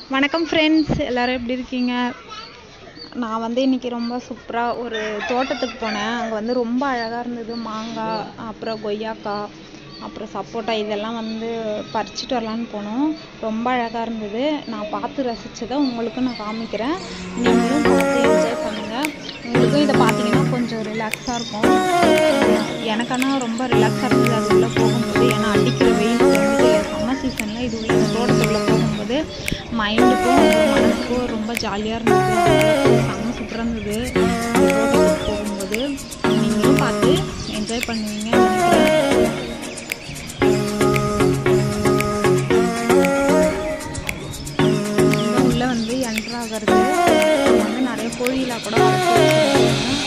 வணக்கம் ஃப்ரெண்ட்ஸ் எல்லோரும் எப்படி இருக்கீங்க நான் வந்து இன்றைக்கி ரொம்ப சூப்பராக ஒரு தோட்டத்துக்கு போனேன் அங்கே வந்து ரொம்ப அழகாக இருந்தது மாங்காய் அப்புறம் கொய்யாக்காய் அப்புறம் சப்போட்டா இதெல்லாம் வந்து பறிச்சுட்டு வரலான்னு போனோம் ரொம்ப அழகாக இருந்தது நான் பார்த்து ரசித்ததை உங்களுக்கும் நான் காமிக்கிறேன் நீங்களும் பார்த்து என்ஜாய் பண்ணுங்கள் உங்களுக்கும் இதை பார்த்தீங்கன்னா கொஞ்சம் ரிலாக்ஸாக இருக்கும் எனக்கு ஆனால் ரொம்ப ரிலாக்ஸாக இருந்தது அது உள்ளே போகும்போது ஏன்னா அடிக்கிற வெயில் வந்து சம்மர் சீசனில் இது உள்ள தோட்டத்துக்குள்ளே போகும்போது மைண்டுக்கும் மனசுக்கும் ரொம்ப ஜாலியாக இருந்தது செம்ம சூப்பராக இருந்தது தோட்டத்துக்கு போகும்போது நீங்களும் பார்த்து என்ஜாய் பண்ணுவீங்க நினைக்கிறேன் உள்ள வந்து என்ட்ரு ஆகிறது வந்து நிறைய கோழிலாம் கூட வளர்த்து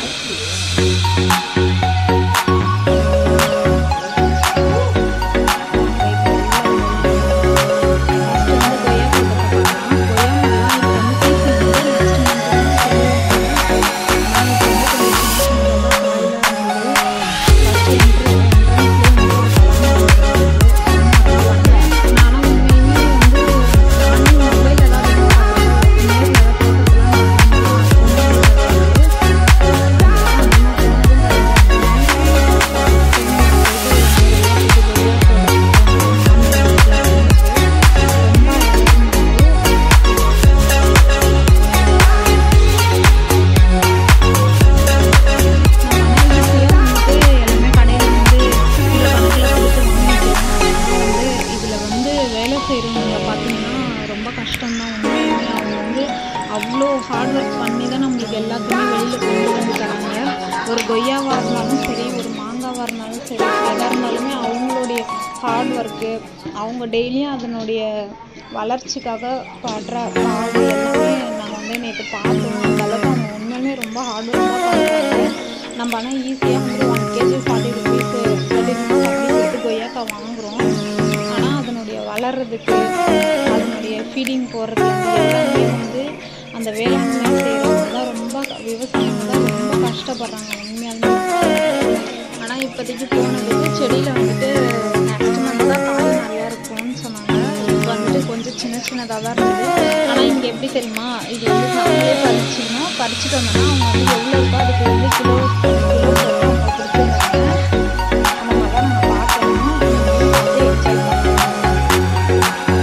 வேலை செய்கிறவங்க பார்த்தீங்கன்னா ரொம்ப கஷ்டம்தான் உண்மையுமே அவங்க வந்து அவ்வளோ ஹார்ட் ஒர்க் பண்ணி தான் நம்மளுக்கு எல்லாத்தையுமே வெளியில் கொண்டு வந்து தராங்க ஒரு கொய்யாவாக இருந்தாலும் சரி ஒரு மாங்காவாக இருந்தாலும் சரி எதாக இருந்தாலுமே அவங்களுடைய ஹார்ட் ஒர்க்கு அவங்க டெய்லியும் அதனுடைய வளர்ச்சிக்காக படுற பாடு எல்லாமே நாங்கள் வந்து நேற்று பார்த்தோம் அந்த அளவுக்கு அவங்க உண்மையுமே ரொம்ப ஹார்ட் ஒர்க்காக பண்ணுறாங்க நம்ம ஆனால் ஈஸியாக வந்து one KG forty rupees thirty rupees அப்படி கொடுத்து கொய்யாக்காய் வாங்குகிறோம் ஆனால் அதனுடைய வளர்கிறதுக்கு அதனுடைய ஃபீடிங் போடுறது எல்லாமே வந்து அந்த வேளாண்மை செய்கிறவங்க தான் ரொம்ப விவசாயிங்க தான் ரொம்ப கஷ்டப்படுறாங்க உண்மையாலுமே ஆனால் இப்போதைக்கு போனதுக்கு செடியில் வந்துட்டு நெக்ஸ்ட் மந்த் தான் காய் நிறையா இருக்கும்னு சொன்னாங்க இப்போ வந்துட்டு கொஞ்சம் சின்ன சின்னதாக தான் இருந்தது ஆனால் இங்கே எப்படி தெரியுமா இது வந்து நாங்களே பறிச்சிடணும் பறிச்சுட்டு வந்தோம்னா அவங்க வந்து எவ்வளோ இருக்கோ அதுக்கு வந்து கிலோ கிலோ சொல்லிட்டு அவங்க கொடுத்துருந்தாங்க அந்த மாதிரி தான் நாங்கள் பார்க்கணும் பார்த்து என்ஜாய் பண்ணணும்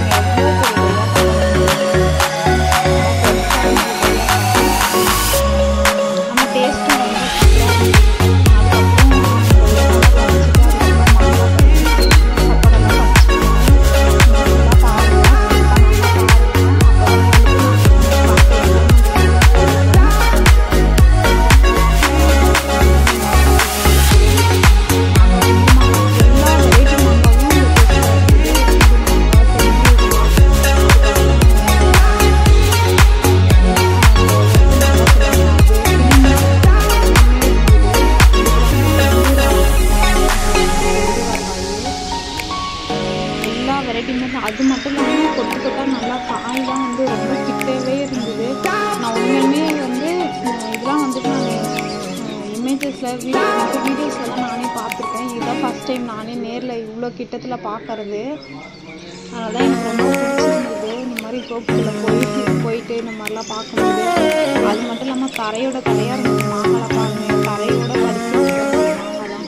நம்ம டேஸ்ட்டும் ரொம்ப எல்லா வெரைட்டியுமே அது மட்டும் இல்லாமல் கொத்து கொத்தாக நல்லா காயெலாம் வந்து ரொம்ப கிட்டவே இருந்தது நான் உண்மையுமே வந்து அஹ் இதெல்லாம் வந்துட்டு நான் இமேஜஸில் வீடியோ வீடியோஸ்லாம் நானே பார்த்துருக்கேன் இதுதான் ஃபஸ்ட் டைம் நானே நேரில் இவ்வளோ கிட்டத்தில் பார்க்கறது அதனால தான் எனக்கு ரொம்ப பிடிச்சிருந்தது இந்த மாதிரி தோப்புக்குள்ளே போயிட்டு போயிட்டு இந்த மாதிரிலாம் பார்க்கும்போது அது மட்டும் இல்லாமல் தரையோட தரையாக இருந்தது மாங்காய் பாருங்க தரையோட பறிச்சு மாங்காய் தான்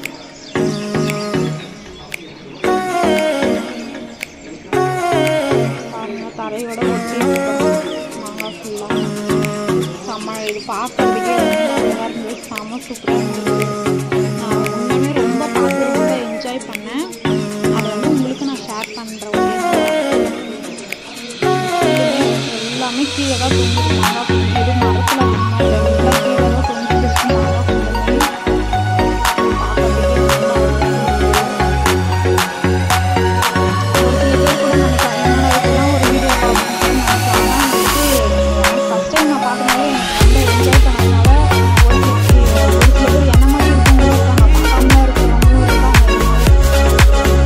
பாருங்க தரையோட ஒட்டி மாங்காய் ஃபுல்லாக செம்ம இது பார்க்கறதுக்கே ரொம்ப அழகாக இருந்தது செம்ம சூப்பராக இருந்தது நான் உண்மையுமே ரொம்ப பார்த்து ரொம்ப என்ஜாய் பண்ணேன் அதை வந்து உங்களுக்கு நான் ஷேர் பண்ணுறேன் எல்லாமே கீழே தான் தொங்குது மாங்காய் ஃபுல் எதுவும் மரத்தில் அதிகமாக இல்லை எல்லாம் கீழே தான் தொங்கிட்டு மாங்காய் ஃபுல்லுமே பார்க்கறதுக்கே ரொம்ப அழகா இருந்தது. ஒரு சில பேர் கூட நம்ம கல்யாணம் ஆகிட்டுலாம் ஒரு வீடியோ பார்க்கணும்னு நினைப்பாங்க ஆனால் வந்துட்டு ஃபஸ்ட் டைம் நான் பார்க்கும்போது எனக்கு ரொம்ப என்ஜாய் பண்ணதுனால ஒரு சில ஒரு சில பேர் என்ன மாதிரி இருக்கவங்களும் இருக்காங்க பார்க்காம இருக்கிறவங்களும் இருக்காங்க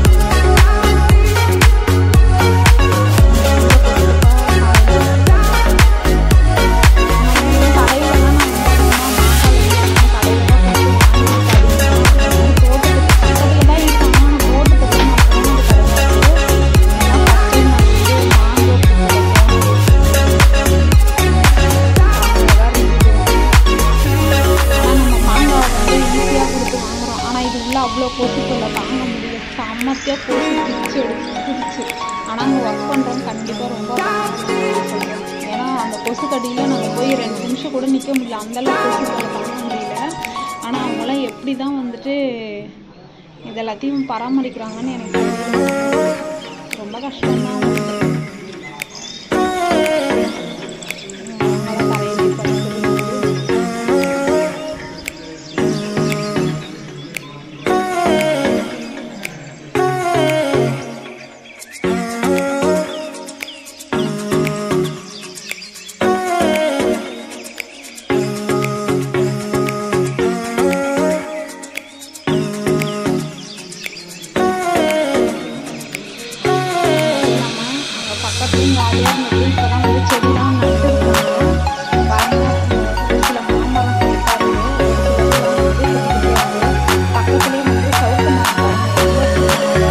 குட்டியாக கொசு பிடிச்சி எடுத்துருச்சு ஆனால் அங்கே ஒர்க் பண்ணுறவங்க கண்டிப்பாக ரொம்ப பாவம்னு சொல்றேன். ஏன்னா அந்த கொசு கடியில் நாங்கள் போய் ரெண்டு நிமிஷம் கூட நிற்க முடியல அந்தளவுக்கு கொசு தொல்லை தாங்க முடியல ஆனால் அவங்களாம் எப்படி தான் வந்துட்டு இது எல்லாத்தையும் பராமரிக்கிறாங்கன்னு எனக்கு தெரியல ரொம்ப கஷ்டம்தான் அவங்களுக்கு. அவங்கள தரையிலே படுத்துறது. இல்லாம அங்க பக்கத்துலயும் காலியா இருந்தது இப்பதான் வந்து செடிலாம் நட்டுருக்காங்க பாருங்க ஒரு சில மாமரம் செழிப்பா இருக்கு ஒரு சில வந்து குட்டி குட்டியா இருக்கு பக்கத்துலயே வந்து சவுக்கு மரம்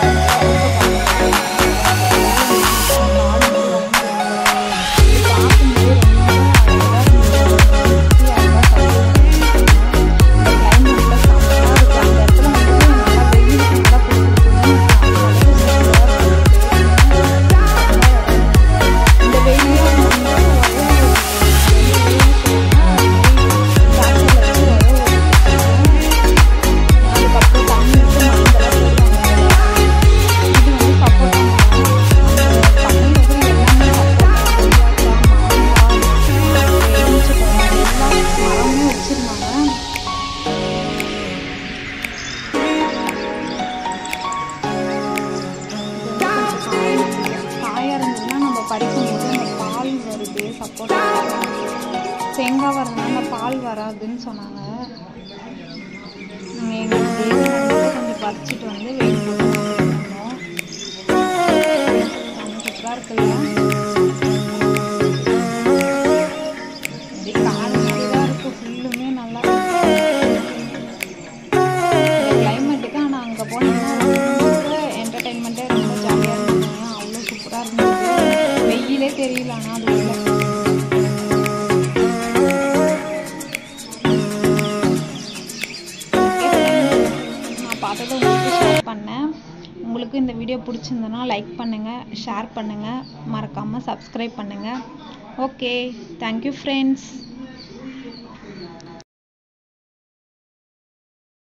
இந்த வெயிலையும் அதுக்கப்புறம் தண்ணி விட்டு மருந்தெல்லாம் போடுவாங்க இது வந்து சப்போட்டா மரம் பண்ணையில் இருக்கிற எல்லாமே சப்போட்டா கொய்யாக்காய் மாங்காய் எலுமிச்சைப்பழம் எல்லா மரமும் வச்சுருந்தாங்க காயாக இருந்ததுன்னா நம்ம படிக்கும்போது அந்த பால் வருது சப்போட்டா தேங்காய் வரதுனால அந்த பால் வராதுன்னு சொன்னாங்க நாங்கள் எங்களுக்கு தேவையானதை கொஞ்சம் பறிச்சிட்டு வந்து வெயில் போட்டு வந்தோம் சூப்பராக இருக்குல்ல அப்படியே காடு மாதிரி தான் இருக்கு ஃபுல்லுமே நல்லா இந்த கிளைமேட்டுக்கு ஆனால் அங்கே போனீங்கன்னா ரொம்ப என்டர்டைன்மெண்ட்டே ரொம்ப ஜாலியாக இருந்துச்சு அவ்வளோ சூப்பராக இருந்துச்சு வெயிலே தெரியல ஆனால் அது உள்ள நான் பார்த்ததை உங்களுக்கு ஷேர் பண்ணேன் உங்களுக்கு இந்த வீடியோ பிடிச்சிருந்ததுன்னா லைக் பண்ணுங்கள் ஷேர் பண்ணுங்கள் மறக்காமல் சப்ஸ்கிரைப் பண்ணுங்கள் ஓகே தேங்க்யூ ஃப்ரெண்ட்ஸ்